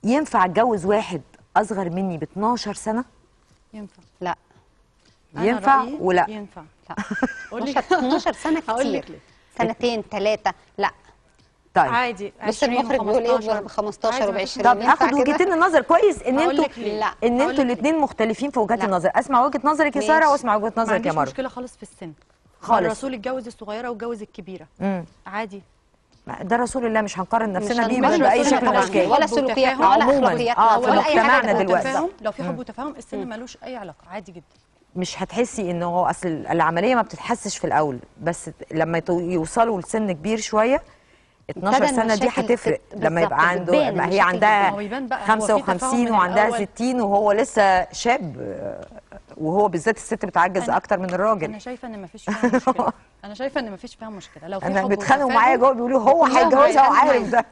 ينفع اتجوز واحد اصغر مني ب 12 سنه ينفع لا أنا ينفع رأيي ولا ينفع لا أقول لك 12 12 سنه هقول لك كتير ليه. سنتين ثلاثه لا طيب عادي بص 20 المخرج بيقول ايه ب 15 عادي، وب مفيش 20 طب ينفع اخد كده؟ وجهتين النظر كويس ان هقول انتوا لك ليه. لا. ان هقول انتوا لك الاثنين مختلفين في وجهات لا. النظر اسمع وجهه نظرك يا ماشي. ساره واسمع وجهه ما نظرك يا عنديش مروه مشكله خالص في السن خالص. الرسول اتجوز الصغيره واتجوز الكبيره امم عادي ده رسول الله مش هنقارن نفسنا مش بيه هنقارن باي رسول شكل الله من طبعاً. الاشكال ولا حب سلوكياتنا وتفاهم. ولا عموماً. اخلاقياتنا آه، ولا في اي حاجه مجتمعنا تانية. دلوقتي. وتفاهم لو في حب وتفاهم السن ملوش اي علاقه عادي جدا مش هتحسي ان هو اصل العمليه ما بتتحسش في الاول بس لما يتو- يوصلوا لسن كبير شويه 12 ابتدى سنه دي المشاكل هتفرق تت- لما يبقى بالظبط، عنده بتبان ما هي المشاكل عندها هو يبان بقى، هو في تفاهم 55 من وعندها الأول. 60 وهو لسه شاب آه، وهو بالذات الست بتعجز أنا- اكتر من الراجل انا شايفه ان مفيش فيها مشكله انا شايفه ان مفيش فيها مشكله لو في انا حب بيتخانقوا وتفاهم، معايا جوه بيقولوا هو كلهم هيتجوزها هيتخانقوا وعارف ده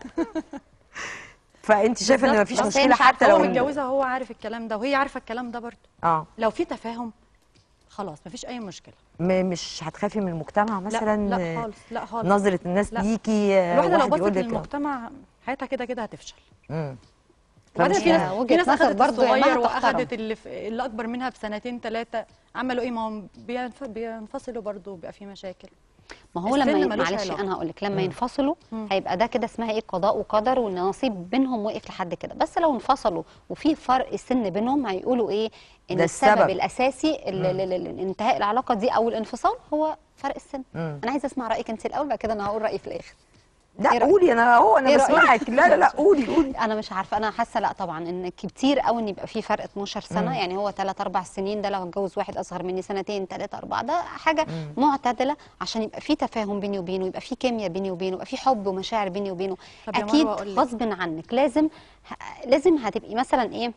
فانت شايفه ان بالظبط. مفيش بس هي مشكله مش عارفة حتى هو لو متجوزها وهو عارف الكلام ده وهي عارفه الكلام ده برضه اه لو في تفاهم خلاص مفيش اي مشكله م- مش هتخافي من المجتمع مثلا لا آه، لا خالص لا خالص نظره الناس لا. ليكي آه، الواحده لو واحد بصت يقول لك للمجتمع حياتها كده كده هتفشل مم. وبعدين فمش في ناس وجهة في ناس نظر اخذت برضو يا الصغير جماعة تحترم. واخذت اللي, في اللي اكبر منها بسنتين ثلاثه عملوا ايه ما هم بينف- بينفصلوا برضو بيبقى في مشاكل ما هو لما السن ي- ملوش معلش علاقة. انا هقول لك لما ينفصلوا هيبقى ده كده اسمها ايه قضاء وقدر وان نصيب بينهم وقف لحد كده بس لو انفصلوا وفي فرق سن بينهم هيقولوا ايه ان ده السبب, السبب. الاساسي ل- ل- ل- لانتهاء العلاقه دي او الانفصال هو فرق السن مم. انا عايزه اسمع رايك انت الاول بعد كده انا هقول رايي في الاخر لا إيه رأيك؟ قولي انا هو انا إيه رأيك؟ بسمعك لا لا لا قولي قولي انا مش عارفه انا حاسه لا طبعا ان كتير قوي ان يبقى في فرق 12 سنه يعني هو 3 4 سنين ده لو اتجوز واحد اصغر مني سنتين 3 4 ده حاجه معتدله عشان يبقى في تفاهم بيني وبينه يبقى في كيمياء بيني وبينه يبقى في حب ومشاعر بيني وبينه طب يا اكيد مروة أقول لك. غصب عنك لازم ه- لازم هتبقي مثلا ايه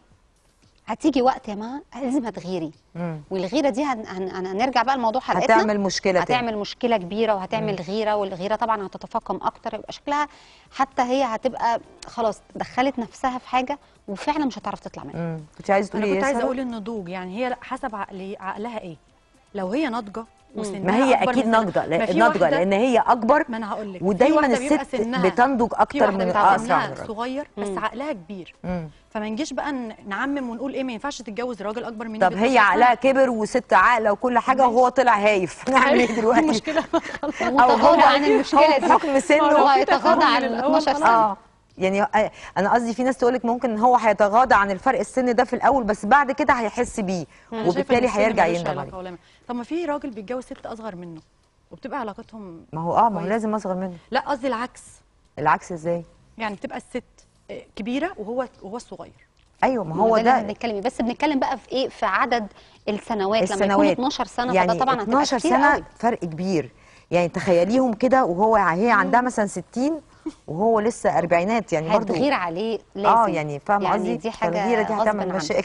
هتيجي وقت يا ما لازم هتغيري مم. والغيره دي هن... هن... هن- هنرجع بقى لموضوع حلقتنا هتعمل مشكله تاني هتعمل مشكله كبيره وهتعمل غيره والغيره طبعا هتتفاقم اكتر يبقى شكلها حتى هي هتبقى خلاص دخلت نفسها في حاجه وفعلا مش هتعرف تطلع منها مم. كنت عايزه انا تقولي ايه كنت يا عايزه سارة؟ اقول النضوج يعني هي حسب عقلي عقلها ايه لو هي ناضجه وسنها ما هي أكبر اكيد من سن- ناضجه ما لا- في ناضجه واحدة- لان هي اكبر ما انا هقول لك في ودايما واحدة بيبقى الست سنها- بتنضج في اكتر واحدة من بيبقى الاسرع من سنها الراجل. صغير بس مم. عقلها كبير مم. فما نجيش بقى ن- نعمم ونقول ايه ما ينفعش تتجوز راجل اكبر مني طب ب هي 12 سنة. عقلها كبر وست عاقله وكل حاجه وهو طلع هايف نعمل ايه دلوقتي المشكله ومتغاضى عن المشكله هو دي بحكم سنه هو هيتغاضى عن من ال الأول 12 خلاص. سنه اه يعني آه، انا قصدي في ناس تقول لك ممكن هو هيتغاضى عن الفرق السن ده في الاول بس بعد كده هيحس بيه أنا شايفة إن وبالتالي السن هيرجع ملوش يندم علاقة عليه ولا ما- طب ما في راجل بيتجوز ست اصغر منه وبتبقى علاقتهم ما هو اه ما هو كويس. لازم اصغر منه لا قصدي العكس العكس ازاي يعني بتبقى الست آه، كبيره وهو وهو الصغير ايوه ما هو هو ده اللي ده بنتكلم بس بنتكلم بقى في ايه في عدد السنوات, لما يكون السنوات 12 سنه يعني فده طبعا هتبقى 12 كتير سنه قوي. فرق كبير يعني تخيليهم كده وهو هي عندها مثلا 60 وهو لسه اربعينات يعني برضه هتغير عليه لازم اه يعني فاهمه يعني قصدي دي حاجه فالغيره دي غصب هتعمل عنك. مشاكل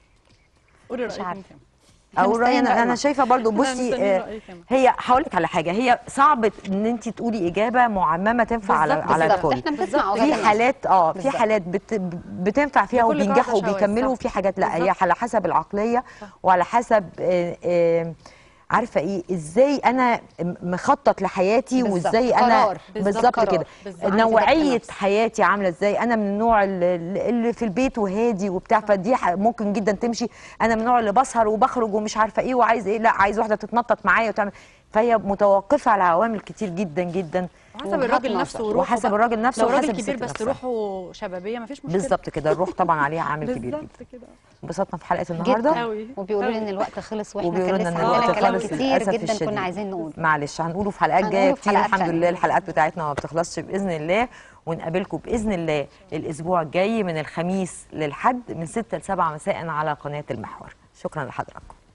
قولي مش رايك عارفة. انت او مستنيين رايي انا رأي انا ماما. شايفه برضو إحنا بصي مستنيين آه، رأيك يا ماما. هي هقول لك على حاجه هي صعب ان انت تقولي اجابه معممه تنفع على بالظبط، على بالظبط. الكل احنا بنسمع في وجهات النظر. حالات اه في بالظبط. حالات بت بتنفع فيها لكل وبينجحوا قاعدة شواذ، وبيكملوا صح. وفي حاجات لا هي بالظبط. على حسب العقليه وعلى حسب آه، آه، عارفه ايه ازاي انا م- مخطط لحياتي بالظبط. وازاي انا قرار. بالظبط. بالظبط قرار. كده بالظبط. عندي نوعيه ضبط نفس. حياتي عامله ازاي انا من النوع اللي اللي في البيت وهادي وبتاع فدي ح- ممكن جدا تمشي انا من النوع اللي بسهر وبخرج ومش عارفه ايه وعايز ايه لا عايز واحده تتنطط معايا وتعمل فهي متوقفه على عوامل كتير جدا جدا وحسب وجهات الراجل نظر. نفسه وروحه وحسب بقى. الراجل نفسه لو وحسب راجل كبير الست بس نفسها. روحه شبابيه مفيش مشكله بالظبط كده الروح طبعا عليها عامل كبير جدا بالظبط كده انبسطنا في حلقه جدا النهارده أوي. وبيقولوا لي أوي. ان الوقت خلص واحنا وبيقولوا كان لنا لسه ان عندنا الوقت كلام خلص كتير للاسف جدا الشديد كنا عايزين نقول معلش هنقوله في حلقات هنقوله جايه في كتير حلقات الحمد تانية. لله الحلقات بتاعتنا ما بتخلصش باذن الله ونقابلكم باذن الله الاسبوع الجاي من الخميس للحد من 6 ل 7 مساء على قناه المحور شكرا لحضراتكم